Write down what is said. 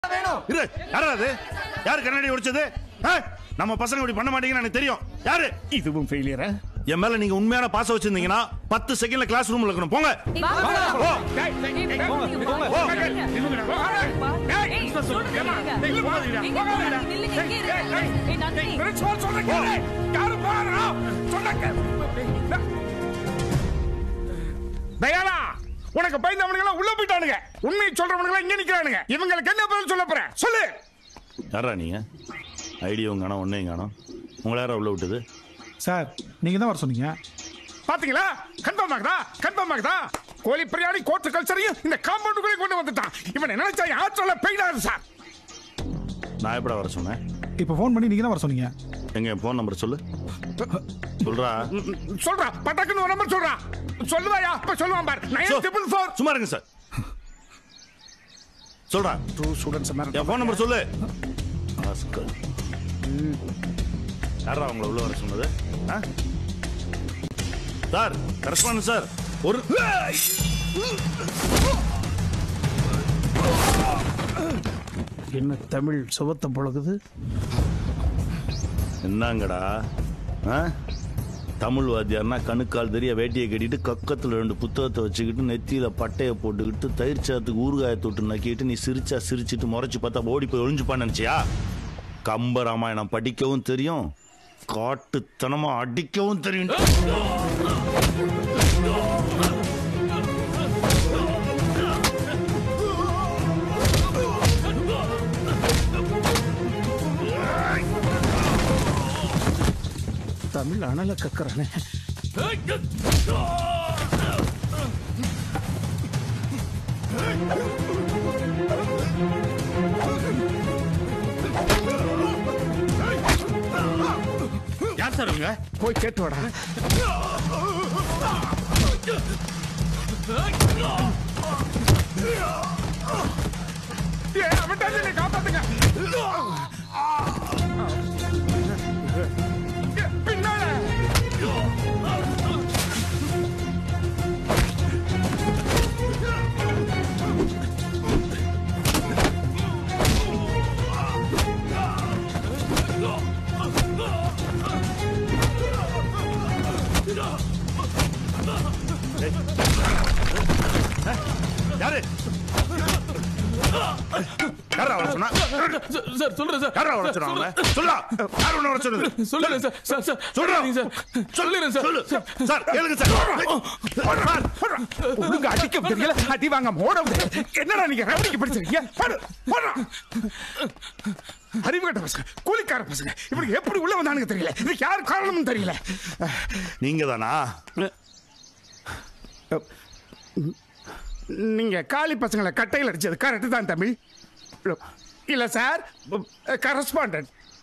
இரு யாரா அது யாரு கண்ணாடி உடைச்சது ஆ? நம்ம பசங்க இப்படி பண்ண மாட்டீங்கன்னு எனக்கு தெரியும் யாரு இதுவும் ஃபெயிலியரா என் மேல நீங்க உண்மையான பாசம் வச்சிருந்தீங்கன்னா பத்து செகண்ட்ல கிளாஸ் ரூம்ல இருக்கணும் போங்க ஓ தயாளா உனக்கு பயந்தவனுங்க எல்லாம் உள்ள போயிட்டானுங்க உண்மையை சொல்றவனுங்க எல்லாம் இங்க நிக்கிறானுங்க இவங்களுக்கு என்ன பதில் சொல்ல போற சொல்லு யாரா நீங்க ஐடியாவும் காணோம் ஒன்னையும் காணோம் உங்களை யாரா உள்ள விட்டது சார் நீங்க தான் வர சொன்னீங்க பாத்தீங்களா கன்ஃபார்ம் ஆகுதா கன்ஃபார்ம் ஆகுதா கோழி பிரியாணி கோர்ட்டு கல்ச்சரையும் இந்த காம்பவுண்டுக்குள்ளே கொண்டு வந்துட்டான் இவனை நினைச்சா ஆற்றல பெய்டாது சார் நான் எப்படா வர சொன்னேன் இப்போ ஃபோன் பண்ணி நீங்க தான் வர சொன்னீங்க எங்க என் ஃபோன் நம்பர் சொல்லு சொல்றா சொல்றா பட்டக்குன்னு ஒரு நம்பர் சொல்றா சொல்லுவாயா அப்ப சொல்லுவான் பார் நைன் சொ- ட்ரிபிள் ஃபோர் சும்மா இருங்க சார் சொல்றா டூ ஸ்டூடெண்ட்ஸ் என் ஃபோன் நம்பர் சொல்லு ஆஸ்கர். யாரா அவங்கள உள்ள வர சொன்னது ஆ? சார் கரஸ்பாண்ட் சார் ஒரு என்ன தமிழ் சுவத்த பழகுது என்னங்கடா ஆ? தமிழ் வாத்தியார்னா கணுக்கால் தெரிய வேட்டியை கட்டிட்டு கக்கத்துல ரெண்டு புத்தகத்தை வச்சுக்கிட்டு நெத்தியில பட்டையை போட்டுக்கிட்டு தயிர் சாத்துக்கு ஊறுகாயை தொட்டு நக்கிட்டு நீ சிரிச்சா சிரிச்சிட்டு முறைச்சு பார்த்தா ஓடி போய் ஒளிஞ்சுப்பான்னு நினைச்சியா கம்ப ராமாயணம் படிக்கவும் தெரியும் காட்டுத்தனமா அடிக்கவும் தெரியும் தமிழ் அனல கக்கறானே யார் சார் இவங்க போய் கேட்டு வாடா ஏய், அவன்கிட்ட இருந்து என்னை காப்பாத்துங்க ஏய், பின்னால யாரு யாரா வர சொன்னா சார் சொல்றேன் சார் யாரா வர சொன்னா அவங்கள? சொல்லா யார் உன்னை வர சொன்னது சொல்லுறேன் சார் சார் சார் சொல்றா சார் சொல்லுறேன் சார் சொல்லு சார் கேளுங்க சார் சார் ஒழுங்கு அடிக்க தெரியல அடி வாங்க ஓட முடியாது. என்னடா நீங்க ரவுடிக்கு படிச்சிருக்கீங்க பாரு போடா அறிவு கட்ட பசங்க கூலிக்கார பசங்க இவனுக்கு எப்படி உள்ள வந்தானுங்க தெரியல இதுக்கு யார் காரணமும் தெரியல நீங்க தானா நீங்க காளி பசங்களை கட்டையில் அடிச்சது கரெக்ட் தான் தமிழ் இல்ல சார் கரஸ்பாண்டன்ட்